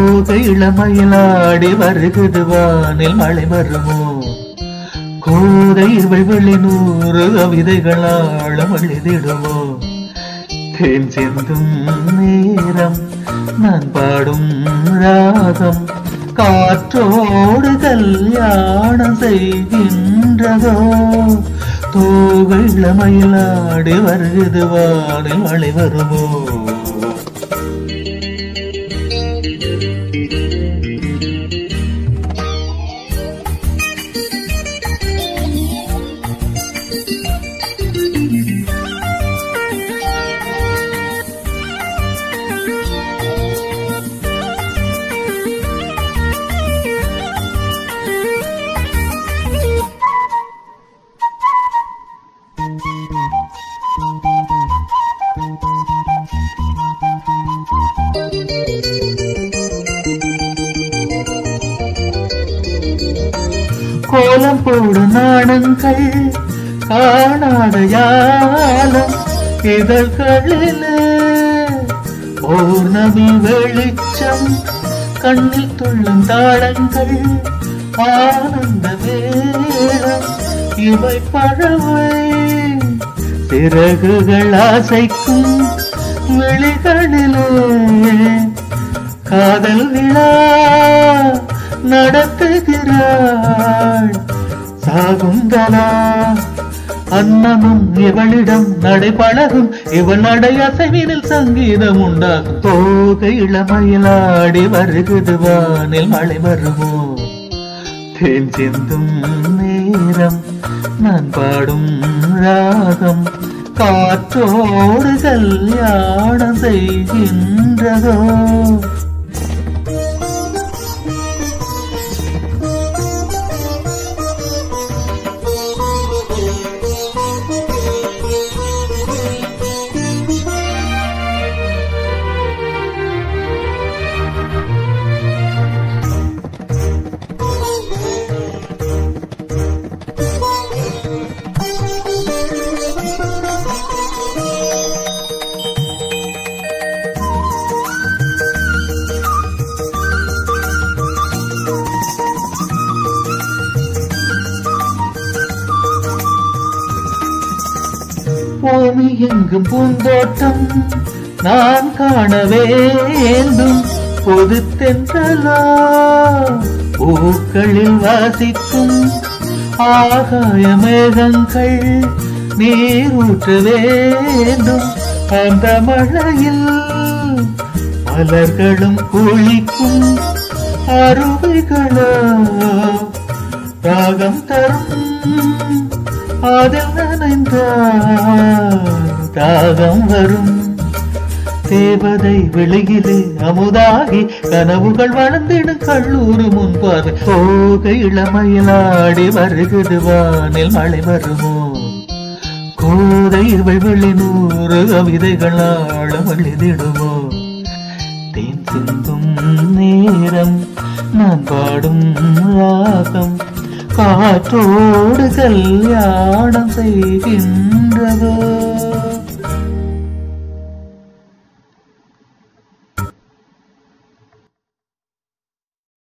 தோகை இளமயிலாடி வருகுது வானில் மழை வருமோ கோதை வெள்ளி நூறு கவிதைகளாழம் எழுதிடுமோ தேன் சிந்தும் நேரம் நான் பாடும் ராகம் காற்றோடு கல்யாணம் செய்கின்றதோ தோகை இளமயிலாடி வருகுது வானில் மழை வருமோ கோலம் போடு நாணங்கள் காணாத யாலம் இதழ்களிலே பௌர்ணமி வெளிச்சம் கண்ணில் துள்ளும் தாளங்கள் ஆனந்த வேளம் இவை பழவை சிறகுகள் ஆசைக்கும் விழிகளிலே காதல் விழா நடத்துகிறாள் சாகுந்தலா அன்னமும் இவளிடம் நடைபழகும் இவள் நடை அசைவினில் சங்கீதம் உண்டாகும் தோகை இளமயிலாடி வருகுது வானில் மழை வருமோ தேன் சிந்தும் நேரம் நான் பாடும் ராகம் காற்றோடு கல்யாணம் செய்கின்றதோ பூமி எங்கும் பூந்தோட்டம் நான் காண வேண்டும் பொது தென்றலா பூக்களில் வாசிக்கும் ஆகாய மேகங்கள் நீரூற்ற வேண்டும் அந்த மழையில் மலர்களும் குளிக்கும் அருவிகளோ ராகம் தரும் அதில் நனைந்த தாகம் வரும் தேவதை வெளியிலே அமுதாகி கனவுகள் வளர்ந்திடும் கல்லூரு முன்பார்வை போக இளமயிலாடி வருகுது வானில் மழை வருமோ கோதை வெள்ளி நூறு கவிதைகளால் எழுதிடுமோ தேன் சிந்தும் நேரம் நான் பாடும் ராகம் காற்றோடு கல்யாணம் செய்கின்றதோ